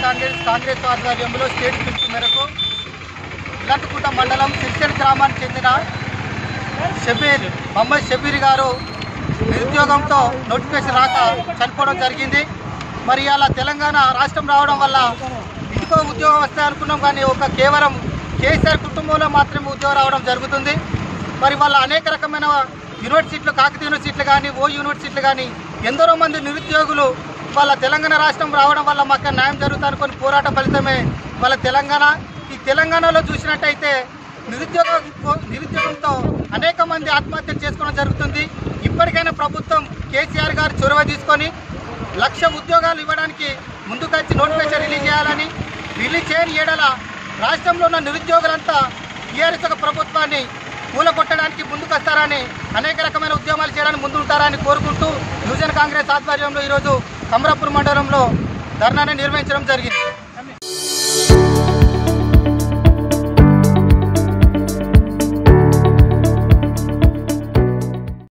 కాంగ్రెస్ కాంగ్రెస్ ఆధ్వర్యంలో స్టేట్ పిలుపు మేరకు ఇలాంటికుంట మండలం సిరిసిల్ల గ్రామానికి చెందిన షబీర్ మహమ్మద్ షబీర్ గారు నిరుద్యోగంతో నోటిఫికేషన్ రాక చనిపోవడం జరిగింది మరి అలా తెలంగాణ రాష్ట్రం రావడం వల్ల ఇంకో ఉద్యోగం వస్తాయి అనుకున్నాం కానీ ఒక కేవలం కేసీఆర్ కుటుంబంలో మాత్రమే ఉద్యోగం రావడం జరుగుతుంది మరి వాళ్ళ అనేక రకమైన యూనివర్సిటీలు కాకతీయ యూనివర్సిటీలు కానీ ఓ యూనివర్సిటీలు కానీ ఎందరో మంది నిరుద్యోగులు వాళ్ళ తెలంగాణ రాష్ట్రం రావడం వల్ల మాకు న్యాయం జరుగుతుంది అనుకుని పోరాట ఫలితమే వాళ్ళ తెలంగాణ ఈ తెలంగాణలో చూసినట్టయితే నిరుద్యోగ నిరుద్యోగంతో అనేక మంది ఆత్మహత్యలు చేసుకోవడం జరుగుతుంది ఇప్పటికైనా ప్రభుత్వం కేసీఆర్ గారు చొరవ తీసుకొని లక్ష ఉద్యోగాలు ఇవ్వడానికి ముందుకొచ్చి నోటిఫికేషన్ రిలీజ్ చేయాలని రిలీజ్ చేయని ఏడల రాష్ట్రంలో ఉన్న నిరుద్యోగులంతా టీఆర్ఎస్ ఒక ప్రభుత్వాన్ని కూలగొట్టడానికి ముందుకొస్తారని అనేక రకమైన ఉద్యమాలు చేయడానికి ముందు ఉంటారని కోరుకుంటూ యువజన కాంగ్రెస్ ఆధ్వర్యంలో ఈరోజు కమరాపూర్ మండలంలో ధర్నాన్ని నిర్వహించడం జరిగింది